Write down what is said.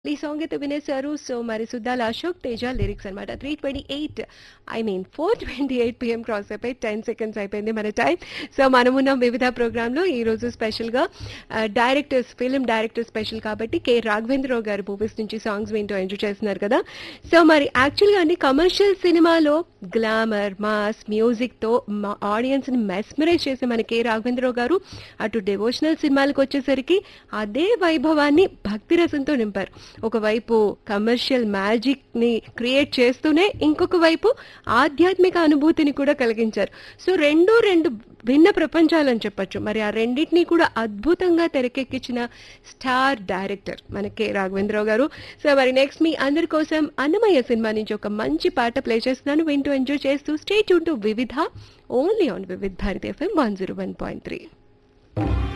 ఈ సాంగ్ అయితే వినేశారు సో మరి సుద్దాల అశోక్ తేజ లిరిక్స్ అనమాట three twenty eight I mean four twenty eight PM cross అయిపోయి టెన్ సెకండ్స్ అయిపోయింది మన టైం సో మనమున్న వివిధ ప్రోగ్రాంలో ఈ రోజు స్పెషల్గా డైరెక్టర్స్ ఫిల్మ్ డైరెక్టర్ స్పెషల్ కాబట్టి కె రాఘవేంద్రరావు గారి మూవీస్ నుంచి సాంగ్స్ వింటూ ఎంజాయ్ చేస్తున్నారు కదా సో మరి యాక్చువల్గా అన్ని కమర్షియల్ సినిమాలో గ్లామర్ మాస్ మ్యూజిక్తో మా ఆడియన్స్ని మెస్మరైజ్ చేసే మన కె రాఘవేంద్రరావు గారు అటు డివోషనల్ సినిమాలకు వచ్చేసరికి అదే వైభవాన్ని భక్తి రసంతో నింపారు ఒకవైపు కమర్షియల్ మ్యాజిక్ ని క్రియేట్ చేస్తూనే ఇంకొక వైపు ఆధ్యాత్మిక అనుభూతిని కూడా కలిగించారు సో రెండు రెండు భిన్న ప్రపంచాలని చెప్పొచ్చు మరి ఆ రెండింటినీ కూడా అద్భుతంగా తెరకెక్కించిన స్టార్ డైరెక్టర్ మన కె రాఘవేంద్రరావు గారు సో మరి నెక్స్ట్ మీ అందరి కోసం అన్నమయ్య సినిమా నుంచి ఒక మంచి పాట ప్లే చేస్తున్నాను వింటూ ఎంజాయ్ చేస్తూ stay to Vividh only on Vividh Bharati FM one zero one point three